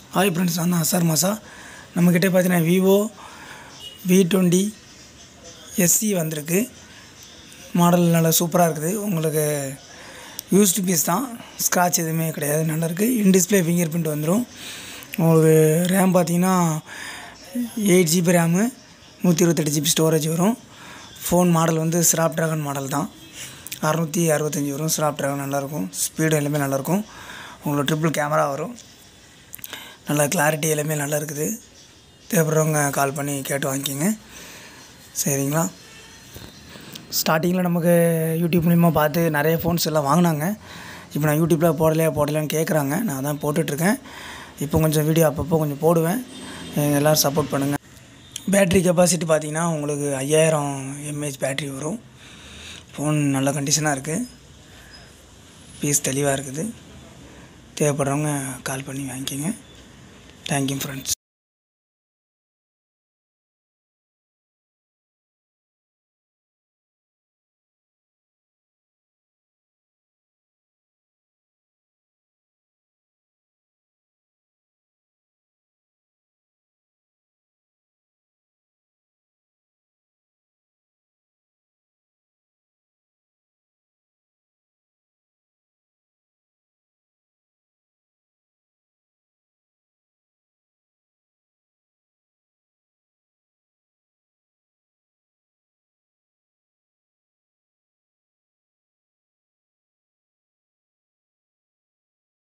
hi friends நான் தான் அசார் மாசா நம்மக்கிட்ட பார்த்தீங்கன்னா விவோ வி டுவெண்ட்டி எஸ்சி வந்திருக்கு மாடல் நல்லா சூப்பராக இருக்குது உங்களுக்கு யூஸ்டு பீஸ் தான் ஸ்க்ராட்ச் எதுவுமே கிடையாது நல்லா இருக்குது இன் டிஸ்பிளே ஃபிங்கர் பிரிண்ட் வந்துடும் உங்களுக்கு ரேம் பார்த்தீங்கன்னா எயிட் ஜிபி ரேமு நூற்றி இருபத்தெட்டு ஜிபி ஸ்டோரேஜ் வரும் ஃபோன் மாடல் வந்து ஸ்னாப் ட்ராகன் மாடல் தான் அறநூற்றி அறுபத்தஞ்சி வரும் ஸ்னாப் ட்ராகன் நல்லாயிருக்கும் ஸ்பீடு எல்லாமே நல்லாயிருக்கும் உங்களுக்கு ட்ரிபிள் கேமரா வரும் நல்லா கிளாரிட்டி எல்லாமே நல்லா இருக்குது தேவைப்படுறவங்க கால் பண்ணி கேட்டு வாங்கிக்கோங்க சரிங்களா ஸ்டார்டிங்கில் நமக்கு யூடியூப் மூலிமா பார்த்து நிறைய ஃபோன்ஸ் எல்லாம் வாங்கினாங்க இப்போ நான் யூடியூப்பில் போடலையா போடலையான்னு கேட்குறாங்க நான் தான் போட்டுட்ருக்கேன் இப்போ கொஞ்சம் வீடியோ அப்பப்போ கொஞ்சம் போடுவேன் அஹ் எல்லோரும் சப்போர்ட் பண்ணுங்கள் பேட்ரி கெப்பாசிட்டி பார்த்தீங்கன்னா உங்களுக்கு ஐயாயிரம் எம்ஏஹெச் பேட்ரி வரும் ஃபோன் நல்ல கண்டிஷனாக இருக்குது பீஸ் தெளிவாக இருக்குது தேவைப்படுறவங்க கால் பண்ணி வாங்கிக்கோங்க தேங்க்யூ ஃப்ரெண்ட்ஸ்